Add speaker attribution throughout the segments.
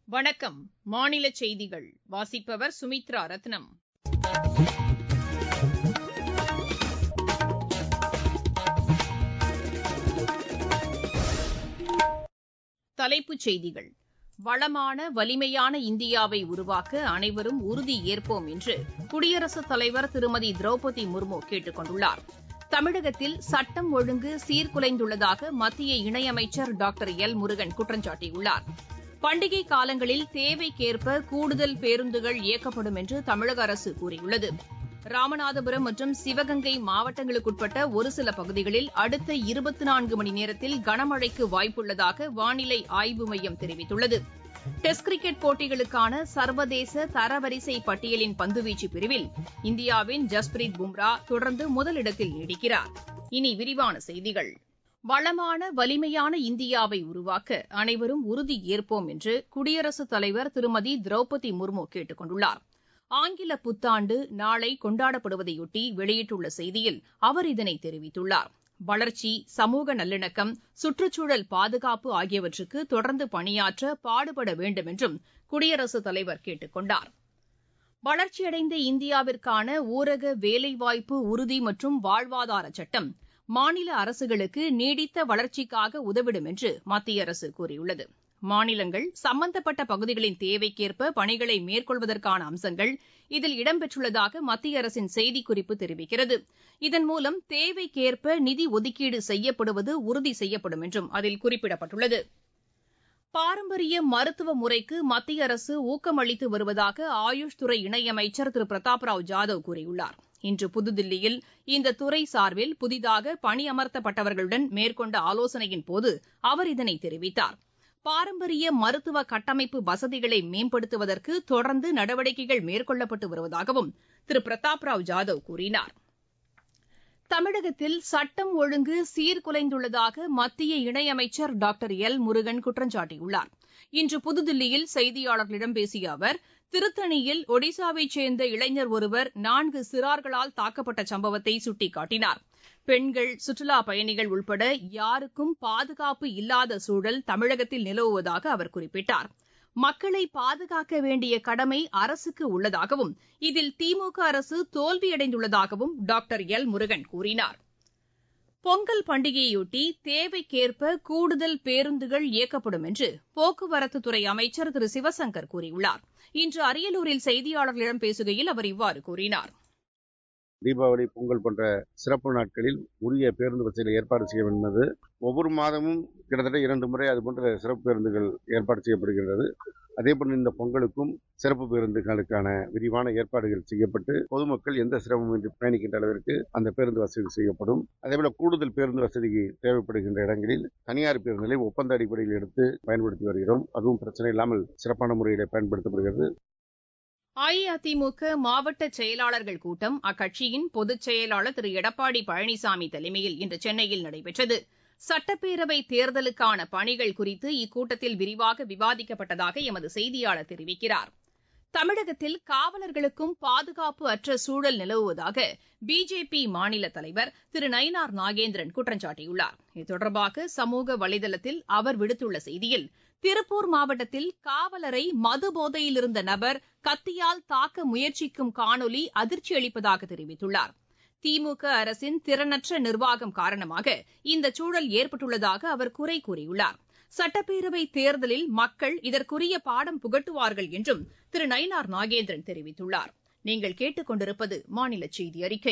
Speaker 1: வணக்கம் மாநில செய்திகள் வாசிப்பவர் சுமித்ரா ரத்னம் தலைப்புச் செய்திகள் வளமான வலிமையான இந்தியாவை உருவாக்க அனைவரும் உறுதி ஏற்போம் என்று குடியரசுத் தலைவர் திருமதி திரௌபதி முர்மு கேட்டுக் கொண்டுள்ளார் தமிழகத்தில் சட்டம் ஒழுங்கு சீர்குலைந்துள்ளதாக மத்திய இணையமைச்சர் டாக்டர் எல் முருகன் குற்றம் சாட்டியுள்ளார் பண்டிகை காலங்களில் தேவைக்கேற்ப கூடுதல் பேருந்துகள் இயக்கப்படும் என்று தமிழக அரசு கூறியுள்ளது ராமநாதபுரம் மற்றும் சிவகங்கை மாவட்டங்களுக்குட்பட்ட ஒரு சில பகுதிகளில் அடுத்த இருபத்தி நான்கு மணி நேரத்தில் கனமழைக்கு வாய்ப்புள்ளதாக வானிலை ஆய்வு மையம் தெரிவித்துள்ளது டெஸ்ட் கிரிக்கெட் போட்டிகளுக்கான சர்வதேச தரவரிசை பட்டியலின் பந்துவீச்சு பிரிவில் இந்தியாவின் ஜஸ்பிரீத் பும்ரா தொடர்ந்து முதலிடத்தில் நீடிக்கிறார் இனி விரிவான செய்திகள் வளமான வலிமையான இந்தியாவை உருவாக்க அனைவரும் உறுதி ஏற்போம் என்று குடியரசுத் தலைவர் திருமதி திரௌபதி முர்மு கேட்டுக் கொண்டுள்ளார் ஆங்கில புத்தாண்டு நாளை கொண்டாடப்படுவதையொட்டி வெளியிட்டுள்ள செய்தியில் அவர் இதனை தெரிவித்துள்ளார் வளர்ச்சி சமூக நல்லிணக்கம் சுற்றுச்சூழல் பாதுகாப்பு ஆகியவற்றுக்கு தொடர்ந்து பணியாற்ற பாடுபட வேண்டும் என்றும் குடியரசுத் தலைவர் கேட்டுக் கொண்டார் வளர்ச்சியடைந்த இந்தியாவிற்கான ஊரக வேலைவாய்ப்பு உறுதி மற்றும் வாழ்வாதார சட்டம் மாநில அரசுகளுக்கு நீடித்த வளர்ச்சிக்காக உதவிடும் என்று மத்திய அரசு கூறியுள்ளது மாநிலங்கள் சம்பந்தப்பட்ட பகுதிகளின் தேவைக்கேற்ப பணிகளை மேற்கொள்வதற்கான அம்சங்கள் இதில் இடம்பெற்றுள்ளதாக மத்திய அரசின் செய்திக்குறிப்பு தெரிவிக்கிறது இதன் மூலம் தேவைக்கேற்ப நிதி ஒதுக்கீடு செய்யப்படுவது உறுதி செய்யப்படும் என்றும் அதில் குறிப்பிடப்பட்டுள்ளது பாரம்பரிய மருத்துவ முறைக்கு மத்திய அரசு ஊக்கமளித்து வருவதாக ஆயுஷ் துறை இணையமைச்சர் திரு பிரதாப் ராவ் ஜாதவ் கூறியுள்ளார் இன்று புதுதில்லியில் இந்த துறை சார்பில் புதிதாக பணியமர்த்தப்பட்டவர்களுடன் மேற்கொண்ட ஆலோசனையின்போது அவர் இதனை தெரிவித்தார் பாரம்பரிய மருத்துவ கட்டமைப்பு வசதிகளை மேம்படுத்துவதற்கு தொடர்ந்து நடவடிக்கைகள் மேற்கொள்ளப்பட்டு வருவதாகவும் திரு பிரதாப் ராவ் ஜாதவ் கூறினார் தமிழகத்தில் சட்டம் ஒழுங்கு சீர்குலைந்துள்ளதாக மத்திய இணையமைச்சர் டாக்டர் எல் முருகன் குற்றம் சாட்டியுள்ளார் இன்று புதுதில்லியில் செய்தியாளர்களிடம் பேசிய அவர் திருத்தணியில் ஒடிசாவைச் சேர்ந்த இளைஞர் ஒருவர் நான்கு சிறார்களால் தாக்கப்பட்ட சம்பவத்தை சுட்டிக்காட்டினார் பெண்கள் சுற்றுலாப் பயணிகள் உட்பட யாருக்கும் பாதுகாப்பு இல்லாத சூழல் தமிழகத்தில் நிலவுவதாக அவர் குறிப்பிட்டார் மக்களை பாதுகாக்க வேண்டிய கடமை அரசுக்கு உள்ளதாகவும் இதில் திமுக அரசு தோல்வியடைந்துள்ளதாகவும் டாக்டர் எல் முருகன் கூறினார் பொங்கல் பண்டிகையொட்டி தேவைக்கேற்ப கூடுதல் பேருந்துகள் இயக்கப்படும் என்று போக்குவரத்துத்துறை அமைச்சர் திரு சிவசங்கர் கூறியுள்ளார் இன்று அரியலூரில் செய்தியாளர்களிடம் பேசுகையில் அவர் இவ்வாறு கூறினார்
Speaker 2: தீபாவளி பொங்கல் போன்ற சிறப்பு நாட்களில் உரிய பேருந்து வசதிகளை ஏற்பாடு செய்ய என்பது ஒவ்வொரு மாதமும் கிட்டத்தட்ட இரண்டு முறை அது போன்ற சிறப்பு பேருந்துகள் ஏற்பாடு செய்யப்படுகிறது அதேபோல் இந்த பொங்கலுக்கும் சிறப்பு பேருந்துகளுக்கான விரிவான ஏற்பாடுகள் செய்யப்பட்டு பொதுமக்கள் எந்த சிரமமின்றி பயணிக்கின்ற அளவிற்கு அந்த பேருந்து வசதி செய்யப்படும் அதேபோல கூடுதல் பேருந்து வசதி தேவைப்படுகின்ற இடங்களில் தனியார் பேருந்துகளை ஒப்பந்த அடிப்படையில் எடுத்து பயன்படுத்தி வருகிறோம் அதுவும் பிரச்சனை இல்லாமல் சிறப்பான முறையில் பயன்படுத்தப்படுகிறது
Speaker 1: அஇஅதிமுக மாவட்ட செயலாளர்கள் கூட்டம் அக்கட்சியின் பொதுச் செயலாளர் திரு எடப்பாடி பழனிசாமி தலைமையில் இன்று சென்னையில் நடைபெற்றது சட்டப்பேரவை தேர்தலுக்கான பணிகள் குறித்து இக்கூட்டத்தில் விரிவாக விவாதிக்கப்பட்டதாக எமது செய்தியாளர் தெரிவிக்கிறார் தமிழகத்தில் காவலர்களுக்கும் பாதுகாப்பு அற்ற சூழல் நிலவுவதாக பிஜேபி மாநில தலைவர் திரு நயினார் நாகேந்திரன் குற்றம் சாட்டியுள்ளார் இது தொடர்பாக சமூக வலைதளத்தில் அவர் விடுத்துள்ள செய்தியில் திருப்பூர் மாவட்டத்தில் காவலரை மது போதையில் இருந்த நபர் கத்தியால் தாக்க முயற்சிக்கும் காணொலி அதிர்ச்சி அளிப்பதாக தெரிவித்துள்ளார் திமுக அரசின் திறனற்ற நிர்வாகம் காரணமாக இந்த சூழல் ஏற்பட்டுள்ளதாக அவர் குறை கூறியுள்ளார் சட்டப்பேரவை தேர்தலில் மக்கள் இதற்குரிய பாடம் புகட்டுவார்கள் என்றும் திரு நயினார் நாகேந்திரன் தெரிவித்துள்ளார் நீங்கள் கேட்டுக் கொண்டிருப்பது மாநில செய்தி அறிக்கை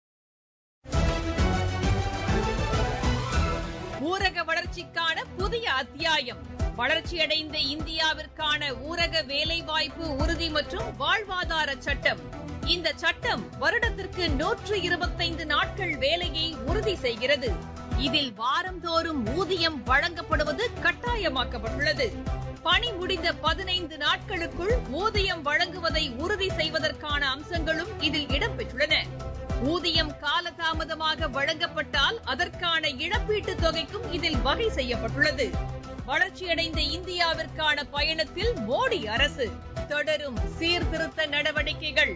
Speaker 1: ஊரக வளர்ச்சிக்கான புதிய அத்தியாயம் வளர்ச்சியடைந்த இந்தியாவிற்கான ஊரக வேலைவாய்ப்பு உறுதி மற்றும் வாழ்வாதார சட்டம் இந்த சட்டம் வருடத்திற்கு நூற்று இருபத்தைந்து நாட்கள் வேலையை உறுதி செய்கிறது இதில் வாரந்தோறும் ஊதியம் வழங்கப்படுவது கட்டாயமாக்கப்பட்டுள்ளது பணி முடிந்த பதினைந்து நாட்களுக்குள் ஊதியம் வழங்குவதை உறுதி செய்வதற்கான அம்சங்களும் இதில் இடம்பெற்றுள்ளன ஊதியம் காலதாமதமாக வழங்கப்பட்டால் அதற்கான இழப்பீட்டுத் தொகைக்கும் இதில் வகை செய்யப்பட்டுள்ளது வளர்ச்சியடைந்த இந்தியாவிற்கான பயணத்தில் மோடி அரசு தொடரும் சீர்திருத்த நடவடிக்கைகள்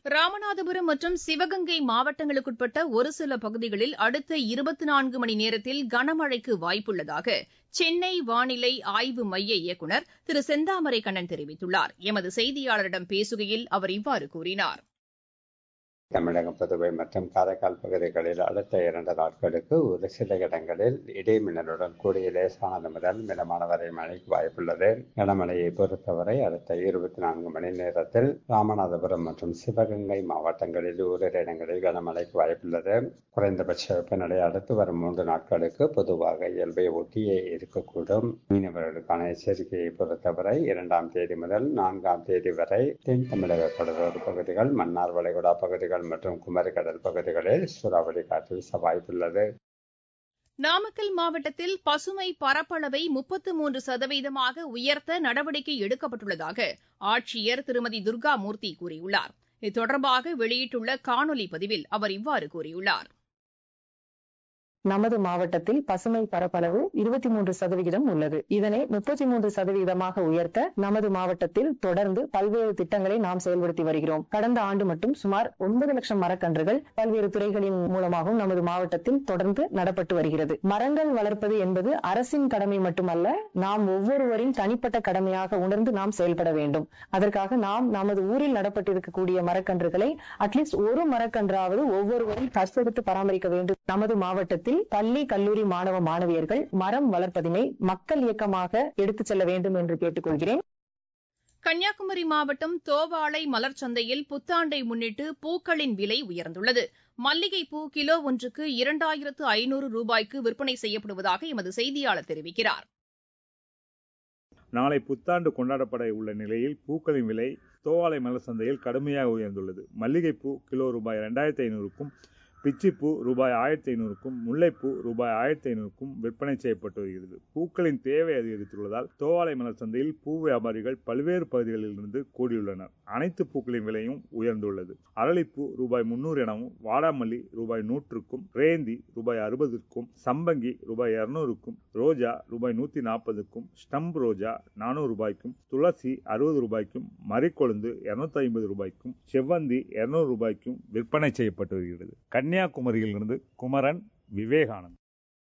Speaker 1: ராமநாதபுரம் மற்றும் சிவகங்கை மாவட்டங்களுக்குட்பட்ட ஒரு சில பகுதிகளில் அடுத்த இருபத்தி நான்கு மணி நேரத்தில் கனமழைக்கு வாய்ப்புள்ளதாக சென்னை வானிலை ஆய்வு மைய இயக்குநர் திரு செந்தாமரை கண்ணன் தெரிவித்துள்ளார் எமது செய்தியாளரிடம் பேசுகையில் அவர் இவ்வாறு கூறினார்
Speaker 3: தமிழகம் புதுவை மற்றும் காரைக்கால் பகுதிகளில் அடுத்த இரண்டு நாட்களுக்கு ஒரு சில இடங்களில் இடி மின்னலுடன் கூடிய லேசானது முதல் மிதமான வரை மழைக்கு வாய்ப்புள்ளது கனமழையை பொறுத்தவரை அடுத்த இருபத்தி நான்கு மணி நேரத்தில் ராமநாதபுரம் மற்றும் சிவகங்கை மாவட்டங்களில் ஓரிரு இடங்களில் கனமழைக்கு வாய்ப்புள்ளது குறைந்தபட்ச வெப்பநிலை அடுத்து வரும் மூன்று நாட்களுக்கு பொதுவாக இயல்பை ஒட்டியே இருக்கக்கூடும் மீனவர்களுக்கான எச்சரிக்கையை பொறுத்தவரை இரண்டாம் தேதி முதல் நான்காம் தேதி வரை தென் தமிழக கடலோர பகுதிகள் மன்னார் வளைகுடா பகுதிகள் பகுதிகள் மற்றும் குமரிக்கடல் பகுதிகளில் சூறாவளி காற்று வீச வாய்ப்புள்ளது
Speaker 1: நாமக்கல் மாவட்டத்தில் பசுமை பரப்பளவை முப்பத்து மூன்று சதவீதமாக உயர்த்த நடவடிக்கை எடுக்கப்பட்டுள்ளதாக ஆட்சியர் திருமதி துர்கா மூர்த்தி கூறியுள்ளார் இது தொடர்பாக வெளியிட்டுள்ள காணொலி பதிவில் அவர் இவ்வாறு கூறியுள்ளார்
Speaker 4: நமது மாவட்டத்தில் பசுமை பரப்பளவு இருபத்தி மூன்று சதவிகிதம் உள்ளது இதனை முப்பத்தி மூன்று சதவீதமாக உயர்த்த நமது மாவட்டத்தில் தொடர்ந்து பல்வேறு திட்டங்களை நாம் செயல்படுத்தி வருகிறோம் கடந்த ஆண்டு மட்டும் சுமார் ஒன்பது லட்சம் மரக்கன்றுகள் பல்வேறு துறைகளின் மூலமாகவும் நமது மாவட்டத்தில் தொடர்ந்து நடப்பட்டு வருகிறது மரங்கள் வளர்ப்பது என்பது அரசின் கடமை மட்டுமல்ல நாம் ஒவ்வொருவரின் தனிப்பட்ட கடமையாக உணர்ந்து நாம் செயல்பட வேண்டும் அதற்காக நாம் நமது ஊரில் நடப்பட்டிருக்கக்கூடிய மரக்கன்றுகளை அட்லீஸ்ட் ஒரு மரக்கன்றாவது ஒவ்வொருவரும் கஷ்டெடுத்து பராமரிக்க வேண்டும் நமது மாவட்டத்தில் பள்ளி கல்லூரி மாணவ மாணவியர்கள் மரம் வளர்ப்பதினை மக்கள் இயக்கமாக எடுத்துச் செல்ல வேண்டும் என்று கேட்டுக்கொள்கிறேன்
Speaker 1: கன்னியாகுமரி மாவட்டம் தோவாளை மலர் சந்தையில் புத்தாண்டை முன்னிட்டு பூக்களின் விலை உயர்ந்துள்ளது மல்லிகைப்பூ கிலோ ஒன்றுக்கு இரண்டாயிரத்து ஐநூறு ரூபாய்க்கு விற்பனை செய்யப்படுவதாக எமது செய்தியாளர் தெரிவிக்கிறார்
Speaker 5: நாளை புத்தாண்டு கொண்டாடப்பட உள்ள நிலையில் பூக்களின் விலை தோவாளை மலர் சந்தையில் கடுமையாக உயர்ந்துள்ளது மல்லிகைப்பூ கிலோ ரூபாய் இரண்டாயிரத்தி ஐநூறுக்கும் பிச்சிப்பூ ரூபாய் ஆயிரத்தி ஐநூறுக்கும் முல்லைப்பூ ரூபாய் ஆயிரத்தி ஐநூறுக்கும் விற்பனை செய்யப்பட்டு வருகிறது பூக்களின் தேவை அதிகரித்துள்ளதால் தோவாளை மலர் சந்தையில் பூ வியாபாரிகள் பல்வேறு பகுதிகளில் இருந்து கூடியுள்ளனர் அனைத்து பூக்களின் விலையும் உயர்ந்துள்ளது அரளிப்பூ ரூபாய் முன்னூறு எனவும் வாடாமல்லி ரூபாய் நூற்றுக்கும் ரேந்தி ரூபாய் அறுபதுக்கும் சம்பங்கி ரூபாய் இருநூறுக்கும் ரோஜா ரூபாய் நூத்தி நாற்பதுக்கும் ஸ்டம்ப் ரோஜா நானூறு ரூபாய்க்கும் துளசி அறுபது ரூபாய்க்கும் மறிக்கொழுந்து இருநூத்தி ஐம்பது ரூபாய்க்கும் செவ்வந்தி இருநூறு ரூபாய்க்கும் விற்பனை செய்யப்பட்டு வருகிறது கன்னியாகுமரியிலிருந்து குமரன் விவேகானந்த்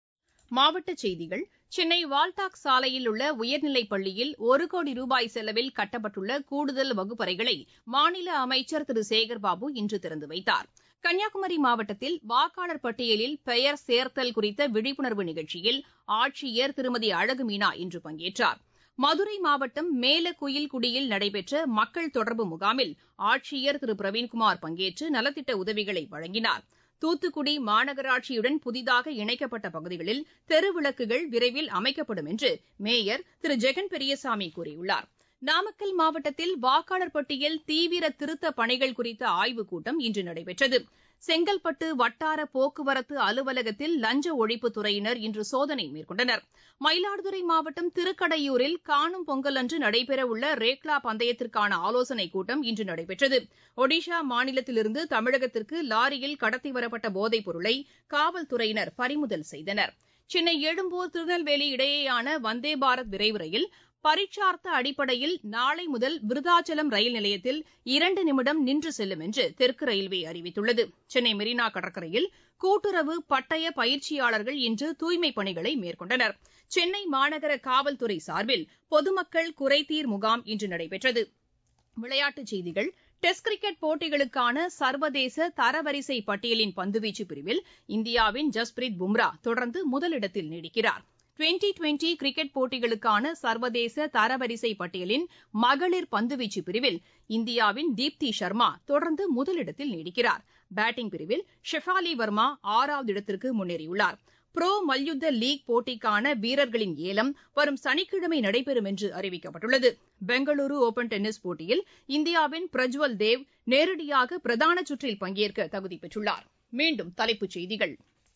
Speaker 1: மாவட்டச் செய்திகள் சென்னை வால்டாக்ஸ் சாலையில் உள்ள உயர்நிலைப் பள்ளியில் ஒரு கோடி ரூபாய் செலவில் கட்டப்பட்டுள்ள கூடுதல் வகுப்பறைகளை மாநில அமைச்சர் திரு சேகர்பாபு இன்று திறந்து வைத்தார் கன்னியாகுமரி மாவட்டத்தில் வாக்காளர் பட்டியலில் பெயர் சேர்த்தல் குறித்த விழிப்புணர்வு நிகழ்ச்சியில் ஆட்சியர் திருமதி அழகுமீனா இன்று பங்கேற்றார் மதுரை மாவட்டம் மேலக்குயில்குடியில் நடைபெற்ற மக்கள் தொடர்பு முகாமில் ஆட்சியர் திரு பிரவீன்குமார் பங்கேற்று நலத்திட்ட உதவிகளை வழங்கினார் தூத்துக்குடி மாநகராட்சியுடன் புதிதாக இணைக்கப்பட்ட பகுதிகளில் தெருவிளக்குகள் விரைவில் அமைக்கப்படும் என்று மேயர் திரு ஜெகன் பெரியசாமி கூறியுள்ளார் நாமக்கல் மாவட்டத்தில் வாக்காளர் பட்டியல் தீவிர திருத்த பணிகள் குறித்த ஆய்வுக் கூட்டம் இன்று நடைபெற்றது செங்கல்பட்டு வட்டார போக்குவரத்து அலுவலகத்தில் லஞ்ச ஒழிப்புத்துறையினர் இன்று சோதனை மேற்கொண்டனர் மயிலாடுதுறை மாவட்டம் திருக்கடையூரில் காணும் பொங்கல் அன்று நடைபெறவுள்ள ரேக்லா பந்தயத்திற்கான ஆலோசனைக் கூட்டம் இன்று நடைபெற்றது ஒடிஷா மாநிலத்திலிருந்து தமிழகத்திற்கு லாரியில் கடத்தி வரப்பட்ட போதைப் பொருளை காவல்துறையினர் பறிமுதல் செய்தனர் சென்னை எழும்பூர் திருநெல்வேலி இடையேயான வந்தே பாரத் விரைவு ரயில் பரீட்சார்த்த அடிப்படையில் நாளை முதல் விருதாச்சலம் ரயில் நிலையத்தில் இரண்டு நிமிடம் நின்று செல்லும் என்று தெற்கு ரயில்வே அறிவித்துள்ளது சென்னை மெரினா கடற்கரையில் கூட்டுறவு பட்டய பயிற்சியாளர்கள் இன்று தூய்மைப் பணிகளை மேற்கொண்டனர் சென்னை மாநகர காவல்துறை சார்பில் பொதுமக்கள் குறைதீர் முகாம் இன்று நடைபெற்றது விளையாட்டுச் செய்திகள் டெஸ்ட் கிரிக்கெட் போட்டிகளுக்கான சர்வதேச தரவரிசை பட்டியலின் பந்துவீச்சு பிரிவில் இந்தியாவின் ஜஸ்பிரித் பும்ரா தொடர்ந்து முதலிடத்தில் நீடிக்கிறார் டுவெண்டி டுவெண்டி கிரிக்கெட் போட்டிகளுக்கான சர்வதேச தரவரிசை பட்டியலின் மகளிர் பந்துவீச்சு பிரிவில் இந்தியாவின் தீப்தி சர்மா தொடர்ந்து முதலிடத்தில் நீடிக்கிறார் பேட்டிங் பிரிவில் ஷெஃபாலி வர்மா ஆறாவது இடத்திற்கு முன்னேறியுள்ளார் புரோ மல்யுத்த லீக் போட்டிக்கான வீரர்களின் ஏலம் வரும் சனிக்கிழமை நடைபெறும் என்று அறிவிக்கப்பட்டுள்ளது பெங்களூரு ஓபன் டென்னிஸ் போட்டியில் இந்தியாவின் பிரஜ்வல் தேவ் நேரடியாக பிரதான சுற்றில் பங்கேற்க தகுதி பெற்றுள்ளார் மீண்டும் தலைப்புச் செய்திகள்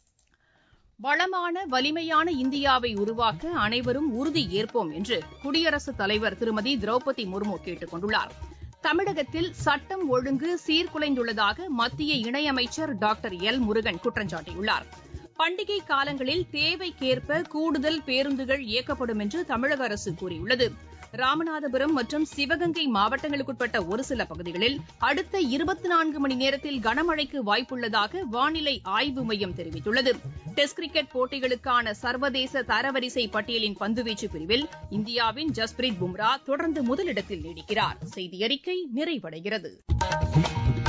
Speaker 1: வளமான வலிமையான இந்தியாவை உருவாக்க அனைவரும் உறுதி ஏற்போம் என்று குடியரசுத் தலைவர் திருமதி திரௌபதி முர்மு கேட்டுக் கொண்டுள்ளார் தமிழகத்தில் சட்டம் ஒழுங்கு சீர்குலைந்துள்ளதாக மத்திய இணையமைச்சர் டாக்டர் எல் முருகன் குற்றம் சாட்டியுள்ளார் பண்டிகை காலங்களில் தேவைக்கேற்ப கூடுதல் பேருந்துகள் இயக்கப்படும் என்று தமிழக அரசு கூறியுள்ளது ராமநாதபுரம் மற்றும் சிவகங்கை மாவட்டங்களுக்குட்பட்ட ஒரு சில பகுதிகளில் அடுத்த இருபத்தி நான்கு மணி நேரத்தில் கனமழைக்கு வாய்ப்புள்ளதாக வானிலை ஆய்வு மையம் தெரிவித்துள்ளது டெஸ்ட் கிரிக்கெட் போட்டிகளுக்கான சர்வதேச தரவரிசை பட்டியலின் பந்துவீச்சு பிரிவில் இந்தியாவின் ஜஸ்பிரீத் பும்ரா தொடர்ந்து முதலிடத்தில் நீடிக்கிறார் செய்தி அறிக்கை நிறைவடைகிறது